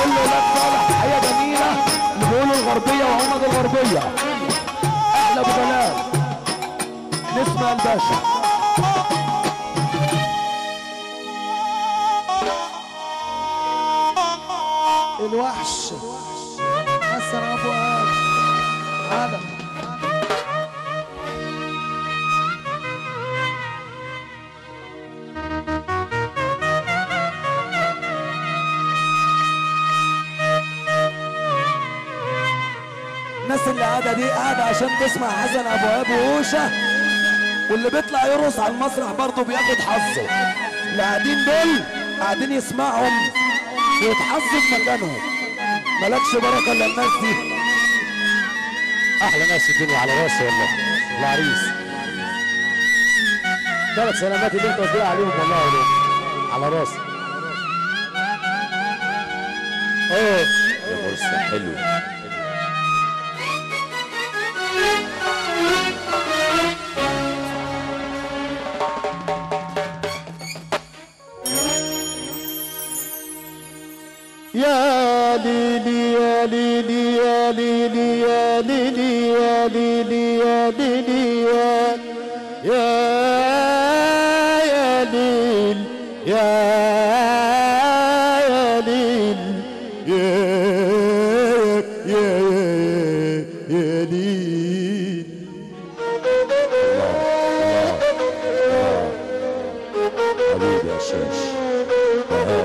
كل ولاد صالح تحيه جميله اللي بيقولوا الغربيه وعمد الغربيه احلى ابو جلال نسمع الباشا الوحش حسن ابو ادم ادم الناس اللي قاعده دي قاعده عشان تسمع حسن ابو اب ووشه واللي بيطلع يرقص على المسرح برضه بياخد حظه اللي قاعدين دول قاعدين يسمعهم ويتحظوا في مكانهم مالكش بركه الا الناس دي احلى ناس في الدنيا على راسي والله العريس ثلاث سلامات اللي انت قلت لي عليهم والله عليهم على راسي ايه يا فرصه حلو يا ليلي يا ليلي يا ليلي يا ليلي يا ليلي يا ليلي يا يا يا ليل يا يا ليل يا يا يا يا ليل حبيبي يا شاش بهاء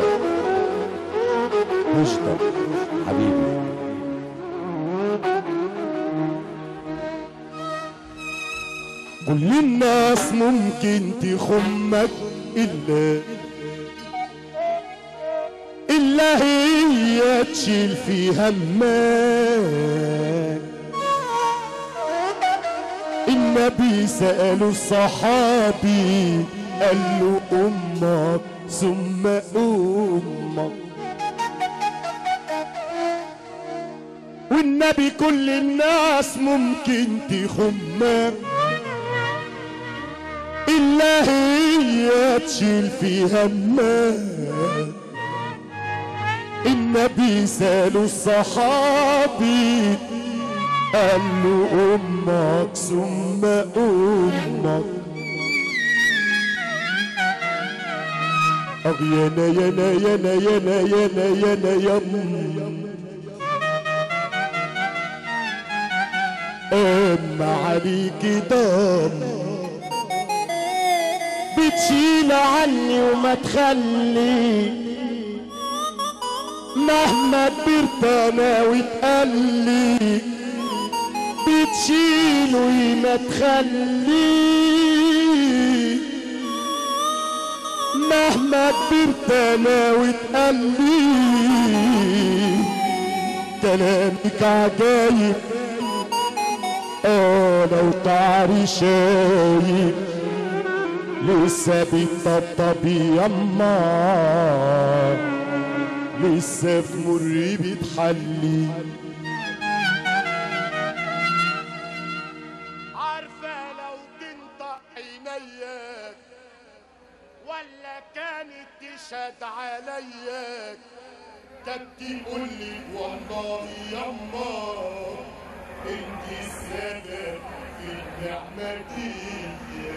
مجدر حبيبي كل الناس ممكن تخمك إلا إلا هي تشيل في همك النبي سأله الصحابي قال له أمك ثم أمك والنبي كل الناس ممكن تخمك إلا هي تشيل في همك النبي سأله الصحابي قال له أمك ثم أمك أغ يانا يانا يانا يانا يانا يانا يم أم عليك دم بتشيل عني وما تخلي مهما كبرت انا وتقلي بتشيل وما تخلي مهما كبرت انا وتقلي كلامك عجايب اه لو تعري شايب لسه بتطبطب يما لسه في مر بتحلي عارفة لو تنطق عينيك ولا كانت تشهد عليك كانت تقول لي والله يما انت السبب في النعمة دي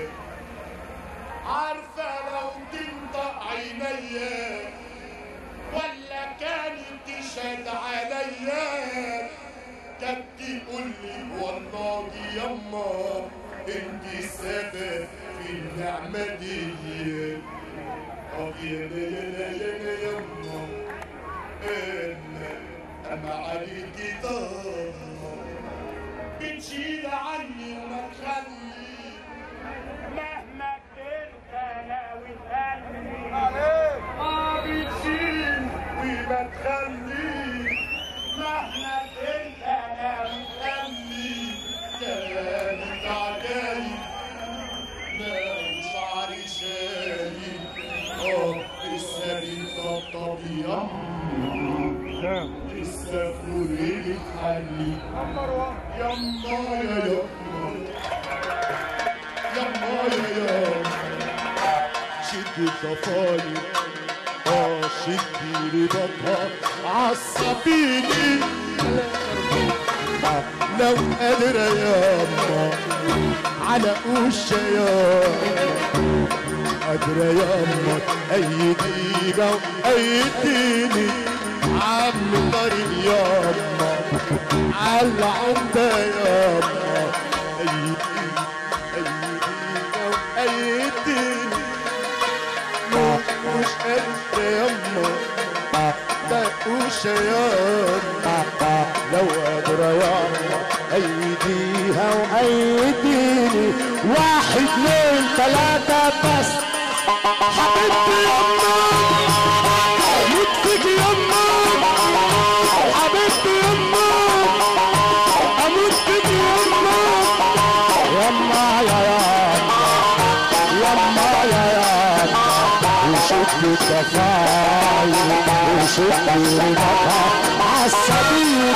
عارفة لو تنطق عينيك ولا كانت تشهد عليا كانت تقول لي والله يما انت السبب في النعمة دي اه يا يا يا يا يما انا اما عليكي ضامة بتشيل عني وما تخلي مهما كبرت انا وتقلي اه بتشيل وما تخلي مهما كنت انا وتقلي كلامك عجايب لا شعري شايب اه لسه بيطبطب يما لسه في وريد حلي يما يا يما يما يا يا شد الضفاير اه شدي ربطها عصبيني لو قادرة ياما على وشها ياما قادرة ياما أيدينا وأيديني عم طريق ياما على العمدة ياما أيدينا أيدينا وأيديني مش قادرة ياما دقوش ياما لو قادرة ياما أيديها وأيديني واحد اثنين ثلاثة بس حبيبتي يما متك يما حبيبتي يما أموتك يما يما يا يما يما يا يما وشوف لي كفاية وشوف لي رضاها عالسبيل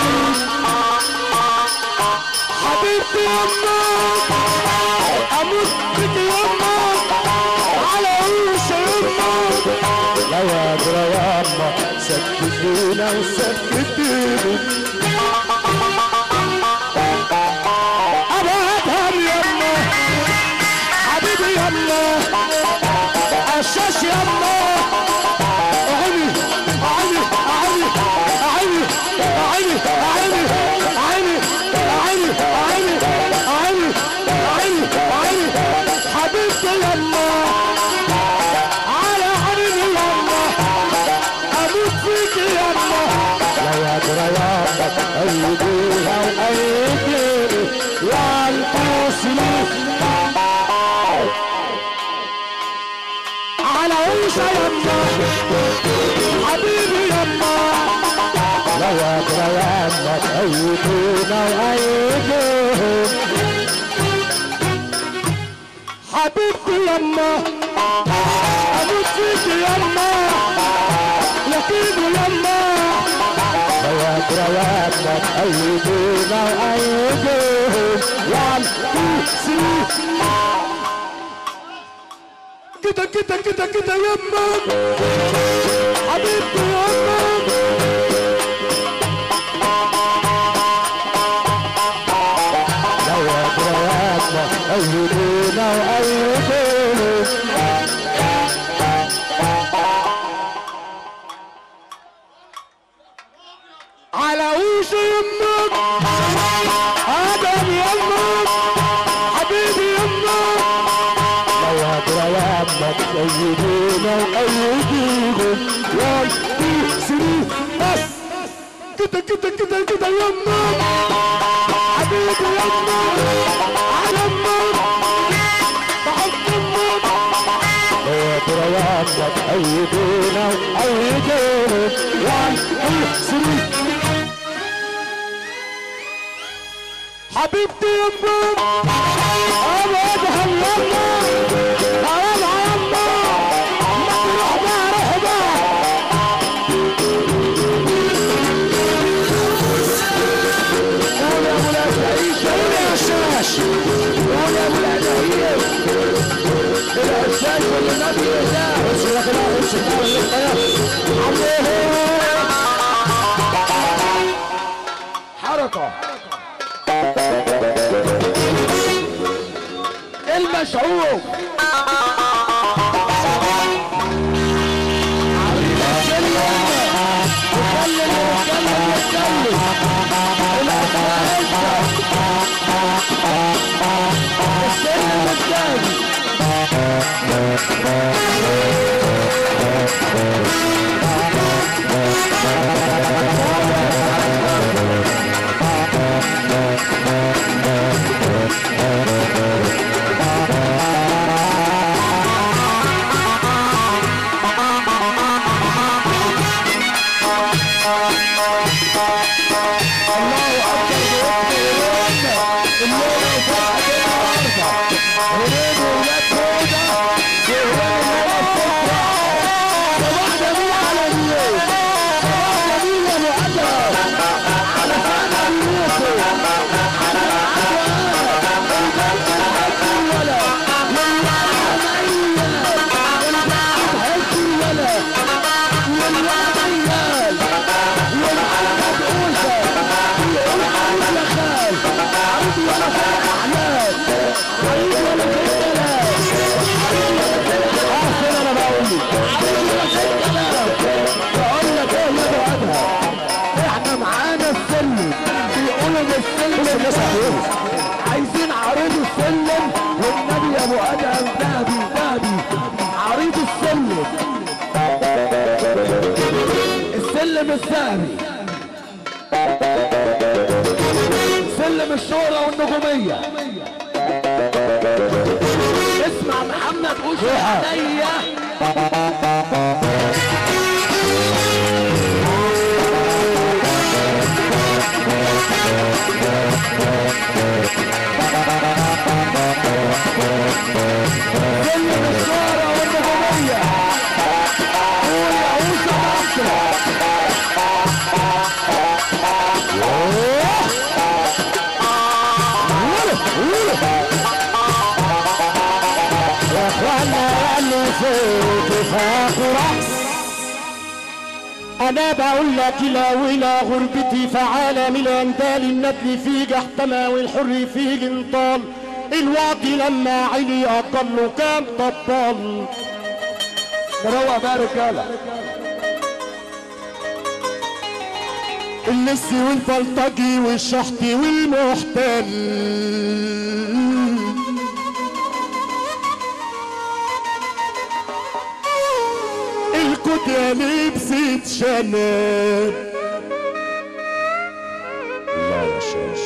حبيبتي يما اموت بك يما على وش يما لو قادرة يما سكتينا وسكتيني ابعدهم يما حبيبي يما قشاش يما عيني عيني عيني عيني عيني عيني عيني عيني عيني عيني عيني عيني حبيبتي يما على عيني يما اموت فيك يما لو قادرة يما ايديها وايديني يا القوسني على عيشة يما حبيبي يما لو أدرى يما تأيدينا وأيديهم حبيبتي يما أموت فيك يما يتيم يما لو أدرى يما تأيدينا وأيديهم وان تو ثري كده كده كده كده يما حبيبتي يما لو أدرياتنا أيدينا وأيديهم على وش يمك آدم يمك حبيبي يمك لو أدرى يمك أيدينا وأيديهم وان تو ثري بس كده كده كده كده يمك حبيبي يمك على يمك بحب يمك لو أدرى يمك أيدينا وأيديهم وان تو ثري حبيبتي يمك ابعدها يما ابعدها يما مطرح ما رحبة قول يا ابو العشاش قول يا عشاش قول يا ابو العشاش العشاش والنبي ده بس يا اخي بس حركة المشعوب هريد ولاد هدى وهريد ولاد فكرة صباح جميل سلم الذهبي سلم الشهرة والنجومية اسمع محمد قوش عليا سلم الشهرة والنجومية قول يا عوشة مصر يا اخوانا اللي فوق فاق رأس انا بقول لك لا ولا غربتي فعالم الاندال الندل فيه احتمى والحر فيه انطال الواطي لما علي اقل كان طبال مروق بقى رجالة اللسي والبلطجي والشحطي والمحتل الكتية لبست شنب الله يا شاش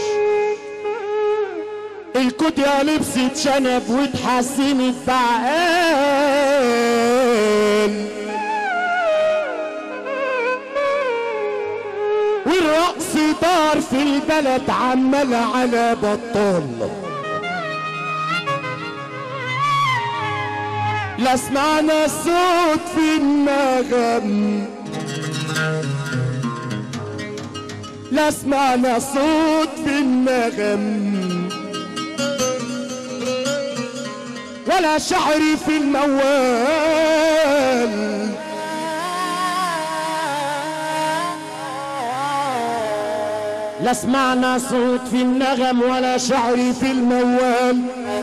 الكتية لبست شنب واتحسنت بعقال والرقص دار في البلد عمال على بطال لا سمعنا صوت في النغم لا سمعنا صوت في النغم ولا شعر في الموال لا سمعنا صوت في النغم ولا شعر في الموال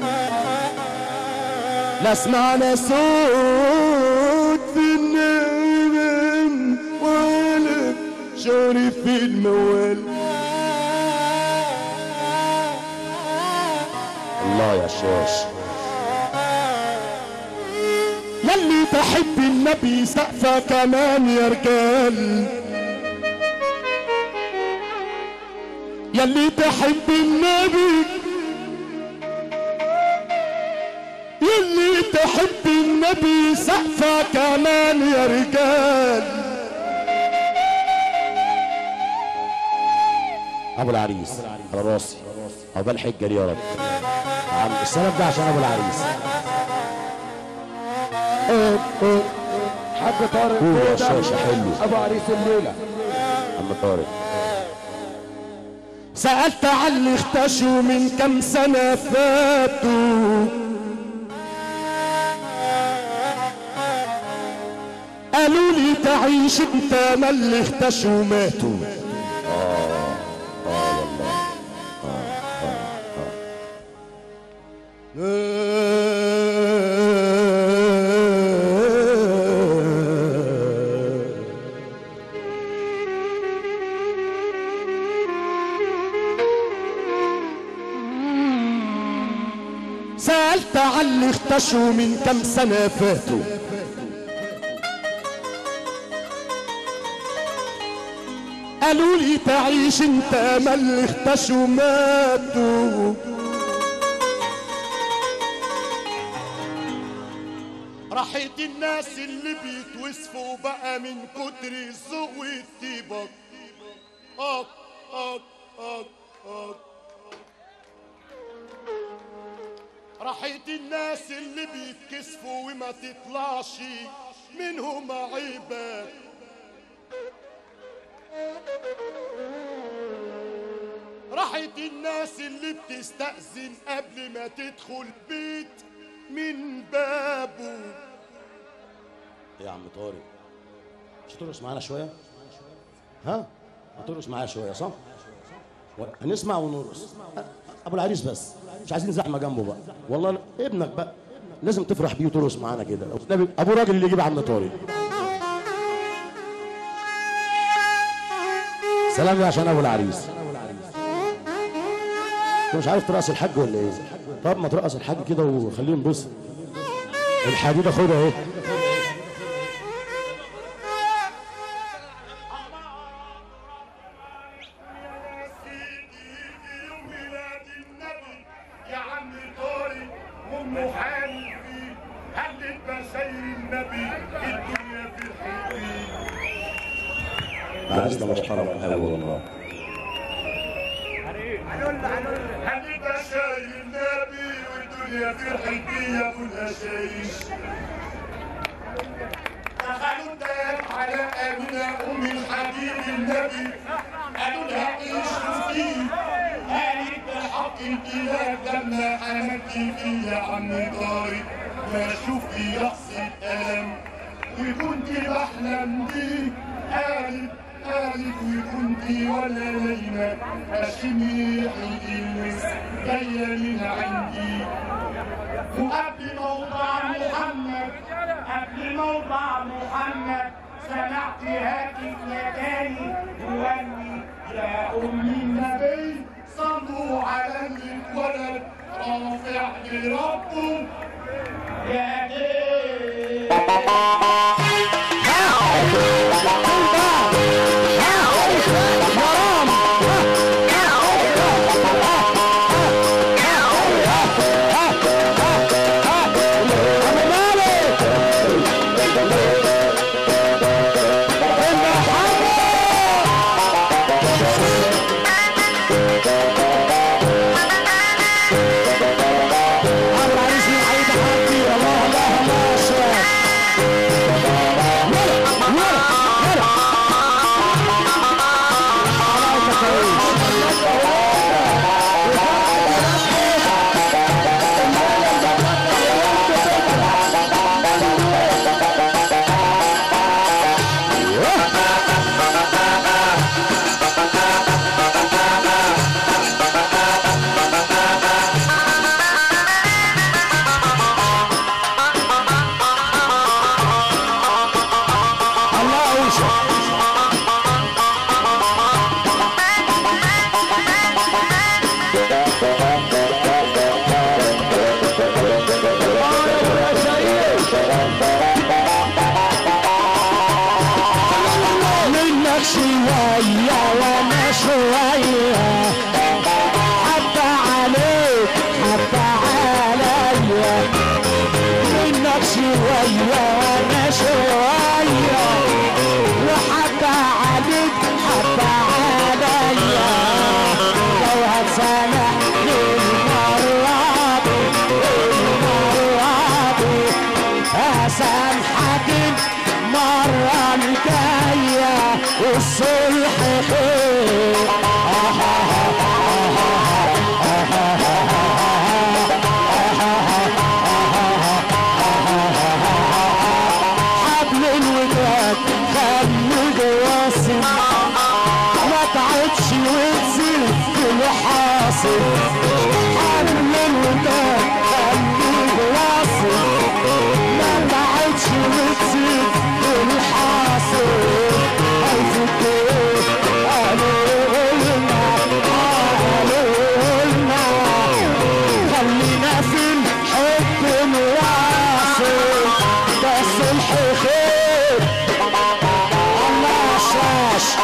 لا سمعنا صوت في النغم ولا شعر في الموال الله يا شاش يلي تحب النبي سقفة كمان يا رجال يلي تحب النبي يلي تحب النبي سقفة كمان يا رجال ابو العريس على راسي عقبال حجه ليه يا رب عم السلام ده عشان ابو العريس حاج طارق قول يا جودة، شاشة حلو. ابو عريس الليلة عم طارق سألت عن اللي اختشوا من كم سنة فاتوا قالوا لي تعيش انت ما اللي اختشوا ماتوا سألت عن اللي اختشوا من كم سنة فاتوا قالوا لي تعيش انت ما اللي اختشوا ماتوا راحت الناس اللي بيتوسفوا بقى من كتر الذوق والطيبة أك أك أك أك راحت الناس اللي بيتكسفوا وما تطلعش منهم عيبة راحت الناس اللي بتستأذن قبل ما تدخل بيت من بابه يا عم طارق مش ترقص معانا شويه ها هترقص معايا شويه صح و- هنسمع ونرقص أ- ابو العريس بس مش عايزين زحمه جنبه بقى والله لا. ابنك بقى لازم تفرح بيه وترقص معانا كده النبي- ابو راجل اللي يجيب عم طارق سلام يا عشان ابو العريس انت مش عارف ترقص الحاج ولا ايه طب ما ترقص الحاج كده وخليه ينبسط الحديده خدها اهي عريسنا محترم قوي والله هنبقى شايل النبي والدنيا فرحت بيا ابو الهشايش دخلوا الداب على امينه ام الحبيب النبي قالوا لها ايش شفتي قالت بحق الكلاب لما حمدتي فيه يا عم طارق ما شفتي يحصل الم وكنت بحلم بيه قالت قالت وكنت ولا ليلة أشمي الإنس جاية من عندي وقبل موضع محمد قبل موضع محمد سمعت هاتف ناداني يغني يا أم النبي صلوا على الولد رافع لربه يا دين منك شوية وانا شوية حتى عليك حتى عليا منك شوية وانا شوية وحتى عليك حتى عليا لو هتسامحني المرة دي المرة دي هسامحك المرة الجاية والصلح خير حبل الوداد خلي جواسم ما تعبش وتزيد في الحاصل حبل الوداد خلي جواسم ما تعبش وتزيد في الحاصل عايزك ايه قالوا لنا قالوا لنا خلينا في الحب الواصل ده الصلح خير الله شاش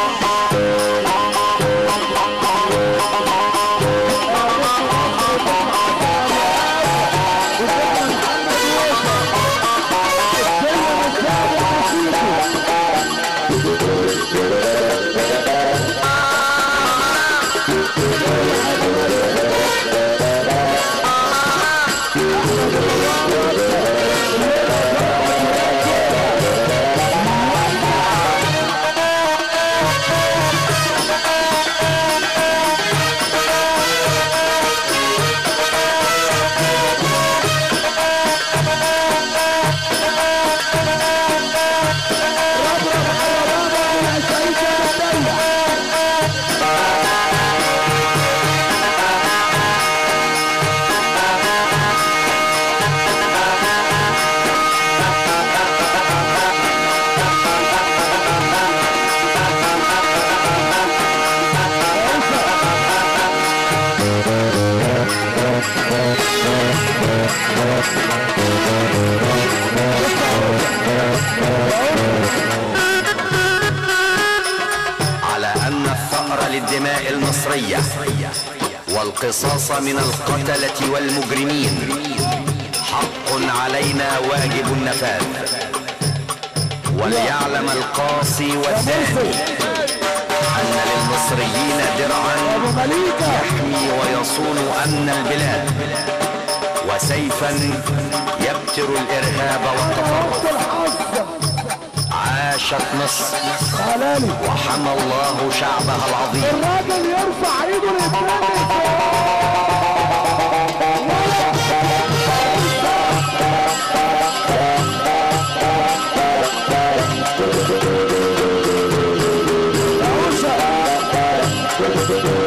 على أن الثأر للدماء المصرية والقصاص من القتلة والمجرمين حق علينا واجب النفاذ وليعلم القاصي والداني أن للمصريين درعا ابو مليكه يحمي ويصون أمن البلاد وسيفا يبتر الإرهاب والتفرق وقت الحظ عاشت مصر تعالالي وحمى الله شعبها العظيم الراجل يرفع ايده للتاني يا